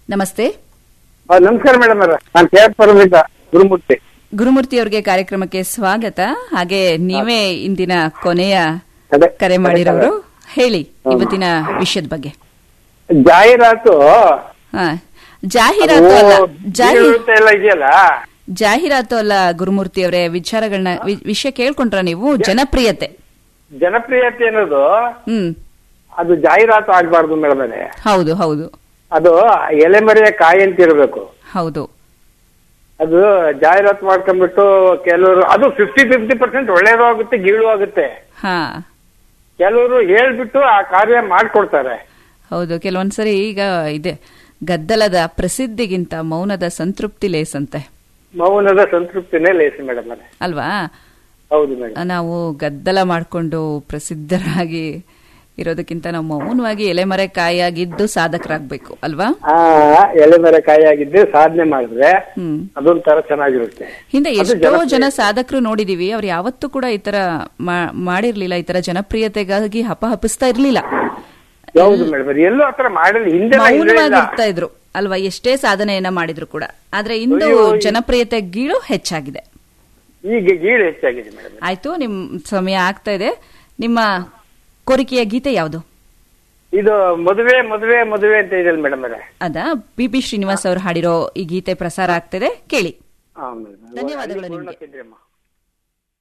ನಮಸ್ತೆ ಆ, ನಮಸ್ಕಾರ ಮೇಡಮ್ ಅವರ ನಾನು ಕೆ ಪರಮಿತ ಗುರುಮೂರ್ತಿ ಗುರುಮೂರ್ತಿ ಅವರಿಗೆ ಕಾರ್ಯಕ್ರಮಕ್ಕೆ ಸ್ವಾಗತ ಹಾಗೆ ನೀವೇ ಇಂದಿನ ಕೊನೆಯ ಅದೇ ಕರೆ ಮಾಡಿರೋರು ಹೇಳಿ ಇವತ್ತಿನ ವಿಷಯದ ಬಗ್ಗೆ ಜಾಹೀರಾತು ಹಾ ಜಾಹೀರಾತು ಅಲ್ಲ ಜಾಹೀ ಬೀಳುತ್ತೆ ಎಲ್ಲ ಇದೆಯಲ್ಲ ಜಾಹೀರಾತು ಅಲ್ಲ ಗುರುಮೂರ್ತಿ ಅವರೇ ವಿಚಾರಗಳನ್ನ ವಿ- ವಿಷಯ ಕೇಳ್ಕೊಂಡ್ರ ನೀವು ಜನಪ್ರಿಯತೆ ಜನಪ್ರಿಯತೆ ಅನ್ನೋದು ಹ್ಮ್ ಅದು ಜಾಹೀರಾತು ಆಗ್ಬಾರ್ದು ಮೇಡಮ್ ಅವರೇ ಹೌದು ಹೌದು ಅದು ಎಲೆಮರೆಯ ಕಾಯಿ ಅಂತ ಇರಬೇಕು ಹೌದು ಅದು ಜಾಹೀರಾತು ಮಾಡ್ಕೊಂಡ್ಬಿಟ್ಟು ಕೆಲವರು ಅದು ಫಿಫ್ಟಿ ಫಿಫ್ಟಿ ಪರ್ಸೆಂಟ್ ಒಳ್ಳೇದು ಆಗುತ್ತೆ ಗೀಳು ಆಗುತ್ತೆ ಹಾ ಕೆಲವರು ಹೇಳ್ಬಿಟ್ಟು ಆ ಕಾರ್ಯ ಮಾಡ್ಕೊಡ್ತಾರೆ ಹೌದು ಕೆಲವೊಂದ್ಸರಿ ಈಗ ಇದೆ ಗದ್ದಲದ ಪ್ರಸಿದ್ಧಿಗಿಂತ ಮೌನದ ಸಂತೃಪ್ತಿ ಲೇಸಂತೆ ಮೌನದ ಸಂತೃಪ್ತಿನೇ ಲೇಸಿ ಮೇಡಮ್ ಅವರೇ ಅಲ್ವಾ ಹೌದು ಮೇಡಮ್ ನಾವು ಗದ್ದಲ ಮಾಡಿಕೊಂಡು ಪ್ರಸಿದ್ಧರಾಗಿ ಇರೋದಕ್ಕಿಂತ ನಾವು ಮೌನವಾಗಿ ಎಲೆಮರೆ ಕಾಯಾಗಿದ್ದು ಸಾಧಕರಾಗಬೇಕು ಅಲ್ವಾ ಆ ಎಲೆಮರೆ ಕಾಯಿ ಆಗಿದ್ದು ಸಾಧನೆ ಮಾಡಿದ್ರೆ ಹ್ಮ್ ಅದೊಂತರ ಚೆನ್ನಾಗಿರುತ್ತೆ ಹಿಂದೆ ಅದು ಎಷ್ಟೋ ಜನಪ್ರಿಯ. ಜನ ಸಾಧಕರು ನೋಡಿದೀವಿ ಅವ್ರು ಯಾವತ್ತೂ ಕೂಡ ಈ ತರ ಮಾ- ಮಾಡಿರ್ಲಿಲ್ಲ ಈ ತರ ಜನಪ್ರಿಯತೆಗಾಗಿ ಹಪ ಹಪಿಸ್ತಾ ಇರ್ಲಿಲ್ಲ ಹೌದು ಮೇಡಮ್ ಎಲ್ಲೂ ಆತರ ಮಾಡಿಲ್ಲ ಹಿಂದೆ ಮೌನವಾಗಿರ್ತಾ ಇದ್ರು ಅಲ್ವಾ ಎಷ್ಟೇ ಸಾಧನೆಯನ್ನ ಮಾಡಿದ್ರು ಕೂಡ ಆದ್ರೆ ಇಂದು ಅಯ್ಯೋ, ಜನಪ್ರಿಯತೆ ಗೀಳು ಹೆಚ್ಚಾಗಿದೆ ಈಗ ಗೀಳು ಹೆಚ್ಚಾಗಿದೆ ಮೇಡಮ್ ಆಯ್ತು ನಿಮ್ ಸಮಯ ಆಗ್ತಾ ಇದೆ ನಿಮ್ಮ ಕೋರಿಕೆಯ ಗೀತೆ ಯಾವುದು ಇದು ಮದುವೆ ಮದುವೆ ಮದುವೆ ಅಂತ ಇದೆಯಲ್ಲ ಮೇಡಮ್ ಅವರೇ ಅದ ಬಿ ಪಿ ಶ್ರೀನಿವಾಸ್ ಅವರು ಹಾಡಿರೋ ಈ ಗೀತೆ ಪ್ರಸಾರ ಆಗ್ತಿದೆ ಕೇಳಿ ಹಾ ಮೇಡಮ್ ಧನ್ಯವಾದಗಳು ನಿಮ್ಗೆ. ಪೂರ್ಣ ಕೇಂದ್ರಮ್ಮ